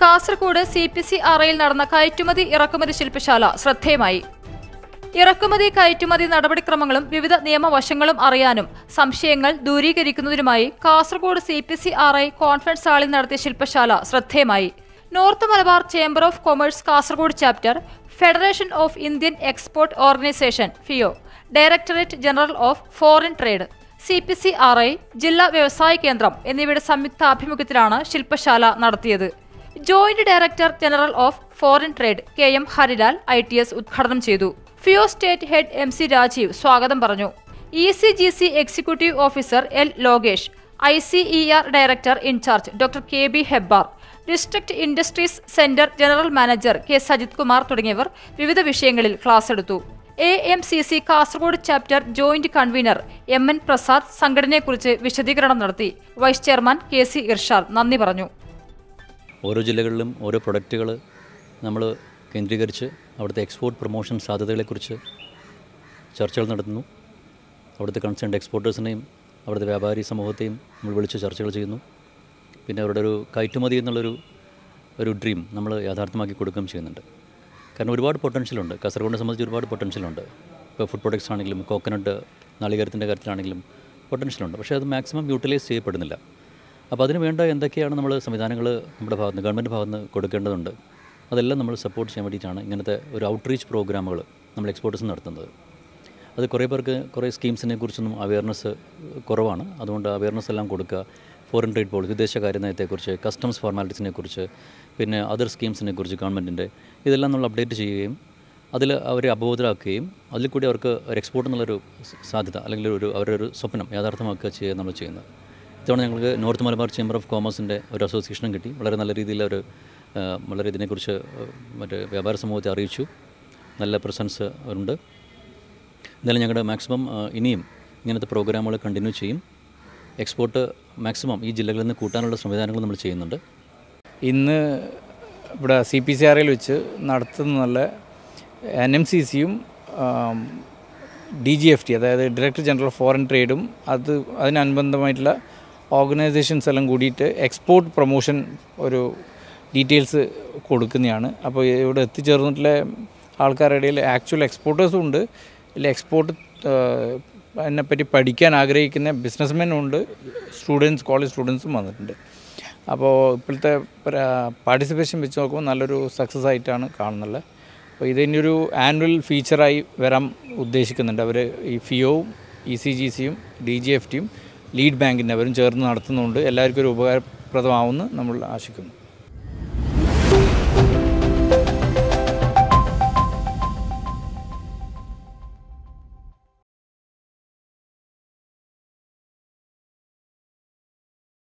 Kasaragod C P C ആറയിൽ നടന്ന കയറ്റുമതി ഇറക്കുമതി ശില്പശാല ശ്രദ്ധേയമായി ഇറക്കുമതി കയറ്റുമതി നടപടിക്രമങ്ങളും വിവിധ നിയമവശങ്ങളും അറിയാനും സംശയങ്ങൾ ദൂരീകരിക്കുന്നതിനുമായി Kasaragod C P C R I conference ഹാളിൽ നടത്തിയ ശില്പശാല ശ്രദ്ധേയമായി north Malabar chamber of commerce Kasaragod chapter federation of Indian export organisation FIEO directorate general of foreign trade C P C R I ജില്ലാ വ്യവസായ കേന്ദ്രം എന്നിവയുടെ സംയുക്ത ആഭിമുഖ്യത്തിലാണ് ശില്പശാല നടത്തിയത് joint director general of foreign trade K M Harilal I T S ഉദ്ഘാടനം ചെയ്തു FIEO state head M C Rajeev സ്വാഗതം പറഞ്ഞു E C G C executive officer L Lokesh I C E R director incharge doctor K B Hebbar district industries centre general manager K Sajith Kumar തുടങ്ങിയവർ വിവിധ വിഷയങ്ങളിൽ class എടുത്തു A M C C Kasaragod chapter joint convener M N Prasad സംഘടനയെക്കുറിച്ച് വിശദീകരണം നടത്തി vice chairman K C Irshad നന്ദി പറഞ്ഞു ഓരോ ജില്ലകളിലും ഓരോ പ്രൊഡക്റ്റുകൾ നമ്മൾ കേന്ദ്രീകരിച്ച് അവിടുത്തെ എക്സ്പോർട്ട് പ്രൊമോഷൻ സാധ്യതകളെക്കുറിച്ച് ചർച്ചകൾ നടത്തുന്നു അവിടുത്തെ കൺസേൺഡ് എക്സ്പോർട്ടേഴ്സിനെയും അവിടുത്തെ വ്യാപാരി സമൂഹത്തെയും നമ്മൾ വിളിച്ച് ചർച്ചകൾ ചെയ്യുന്നു പിന്നെ അവരുടെ ഒരു കയറ്റുമതി എന്നുള്ളൊരു ഒരു ഡ്രീം നമ്മൾ യാഥാർത്ഥ്യമാക്കി കൊടുക്കുകയും ചെയ്യുന്നുണ്ട് കാരണം ഒരുപാട് പൊട്ടൻഷ്യലുണ്ട് കാസർഗോഡിനെ സംബന്ധിച്ച് ഒരുപാട് പൊട്ടൻഷ്യലുണ്ട് ഇപ്പോൾ ഫുഡ് പ്രൊഡക്ട്സ് ആണെങ്കിലും കോക്കനട്ട് നാളികേരത്തിൻ്റെ കാര്യത്തിലാണെങ്കിലും പൊട്ടൻഷ്യലുണ്ട് പക്ഷേ അത് മാക്സിമം യൂട്ടിലൈസ് ചെയ്യപ്പെടുന്നില്ല അപ്പോൾ അതിന് വേണ്ട എന്തൊക്കെയാണ് നമ്മൾ സംവിധാനങ്ങൾ നമ്മുടെ ഭാഗത്ത് നിന്ന് ഗവൺമെൻറ് ഭാഗത്ത് നിന്ന് കൊടുക്കേണ്ടതുണ്ട് അതെല്ലാം നമ്മൾ സപ്പോർട്ട് ചെയ്യാൻ വേണ്ടിയിട്ടാണ് ഇങ്ങനത്തെ ഒരു ഔട്ട്റീച്ച് പ്രോഗ്രാമുകൾ നമ്മൾ എക്സ്പോർട്ടേഴ്സ് നടത്തുന്നത് അത് കുറേ പേർക്ക് കുറേ സ്കീംസിനെ കുറിച്ചൊന്നും അവയർനെസ് കുറവാണ് അതുകൊണ്ട് അവയർനെസ് എല്ലാം കൊടുക്കുക ഫോറിൻ ട്രേഡ് പോളിസി വിദേശകാര്യ നയത്തെക്കുറിച്ച് കസ്റ്റംസ് ഫോർമാലിറ്റീസിനെ കുറിച്ച് പിന്നെ അതർ സ്കീംസിനെ കുറിച്ച് ഗവൺമെൻറ്റിൻ്റെ ഇതെല്ലാം നമ്മൾ അപ്ഡേറ്റ് ചെയ്യുകയും അതിൽ അവരെ അബോധരാക്കുകയും അതിൽ കൂടി അവർക്ക് ഒരു എക്സ്പോർട്ട് എന്നുള്ളൊരു സാധ്യത അല്ലെങ്കിൽ ഒരു അവരുടെ ഒരു സ്വപ്നം യാഥാർത്ഥ്യമാക്കുക ചെയ്യുക നമ്മൾ ചെയ്യുന്നത് ഇത്തവണ ഞങ്ങൾക്ക് നോർത്ത് മലബാർ ചേംബർ ഓഫ് കോമേഴ്സിൻ്റെ ഒരു അസോസിയേഷനും കിട്ടി വളരെ നല്ല രീതിയിൽ അവർ വളരെ ഇതിനെക്കുറിച്ച് മറ്റേ വ്യാപാര സമൂഹത്തെ അറിയിച്ചു നല്ല പ്രസൻസ് ഉണ്ട് എന്തായാലും ഞങ്ങളുടെ മാക്സിമം ഇനിയും ഇങ്ങനത്തെ പ്രോഗ്രാമുകൾ കണ്ടിന്യൂ ചെയ്യും എക്സ്പോർട്ട് മാക്സിമം ഈ ജില്ലകളിൽ നിന്ന് കൂട്ടാനുള്ള സംവിധാനങ്ങൾ നമ്മൾ ചെയ്യുന്നുണ്ട് ഇന്ന് ഇവിടെ സി പി സി ആറിൽ വെച്ച് നടത്തുന്ന എൻ എം സി സിയും ഡി ജി എഫ് ടി അതായത് ഡയറക്ടർ ജനറൽ ഓഫ് ഫോറിൻ ട്രേഡും അത് അതിനനുബന്ധമായിട്ടുള്ള ഓർഗനൈസേഷൻസ് എല്ലാം കൂടിയിട്ട് എക്സ്പോർട്ട് പ്രൊമോഷൻ ഒരു ഡീറ്റെയിൽസ് കൊടുക്കുന്നതാണ് അപ്പോൾ ഇവിടെ എത്തിച്ചേർന്നിട്ടുള്ള ആൾക്കാരുടെ ഇടയിൽ ആക്ച്വൽ എക്സ്പോർട്ടേഴ്സും ഉണ്ട് ഇല്ല എക്സ്പോർട്ട് അതിനെപ്പറ്റി പഠിക്കാൻ ആഗ്രഹിക്കുന്ന ബിസിനസ്മെനും ഉണ്ട് സ്റ്റുഡൻസ് കോളേജ് സ്റ്റുഡൻസും വന്നിട്ടുണ്ട് അപ്പോൾ ഇപ്പോഴത്തെ പാർട്ടിസിപ്പേഷൻ വെച്ച് നോക്കുമ്പോൾ നല്ലൊരു സക്സസ് ആയിട്ടാണ് കാണുന്നത് അപ്പോൾ ഇതിൻ്റെ ഒരു ആനുവൽ ഫീച്ചറായി വരാൻ ഉദ്ദേശിക്കുന്നുണ്ട് അവർ ഈ ഫിയോവും ഇ സി ജി സിയും ഡി ജി എഫ് ടിയും ലീഡ് ബാങ്കിൻ്റെ അവരും ചേർന്ന് നടത്തുന്നുണ്ട് എല്ലാവർക്കും ഒരു ഉപകാരപ്രദമാവുമെന്ന് നമ്മൾ ആശിക്കുന്നു